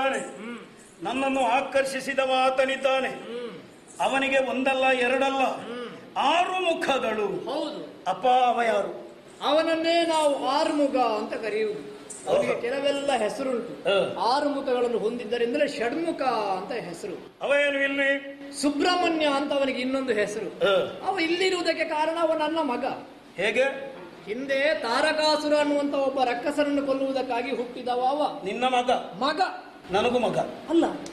ಆತನಿದ್ದಾನೆ ನನ್ನನ್ನು ಆಕರ್ಷಿಸಿದವ ಆತನಿದ್ದಾನೆ ಅವನಿಗೆ ಒಂದಲ್ಲ ಎರಡಲ್ಲ ಆರು ಮುಖಗಳು ಹೌದು ಅಪ್ಪ ಅವ ಯಾರು ಅವನನ್ನೇ ನಾವು ಆರುಮುಖ ಅಂತ ಕರೆಯುವುದು ಅವನಿಗೆ ಕೆಲವೆಲ್ಲ ಹೆಸರುಂಟು ಹ. ಆರು ಮುಖಗಳನ್ನು ಹೊಂದಿದ್ದರಿಂದಲೇ ಷಡ್ಮುಖ ಅಂತ ಹೆಸರು ಅವ ಏನು ಇಲ್ಲಿ ಸುಬ್ರಹ್ಮಣ್ಯ ಅಂತ ಅವನಿಗೆ ಇನ್ನೊಂದು ಹೆಸರು ಹ. ಅವ ಇಲ್ಲಿರುವುದಕ್ಕೆ ಕಾರಣ ಅವ ನನ್ನ ಮಗ ಹೇಗೆ ಹಿಂದೆ ತಾರಕಾಸುರ ಅನ್ನುವಂತ ಒಬ್ಬ ರಕ್ಕಸನನ್ನು ಕೊಲ್ಲುವುದಕ್ಕಾಗಿ ಹುಟ್ಟಿದವ ಅವ ನಿನ್ನ ಮಗ ಮಗ ನನಗೂ ಮಗ ಅಲ್ಲ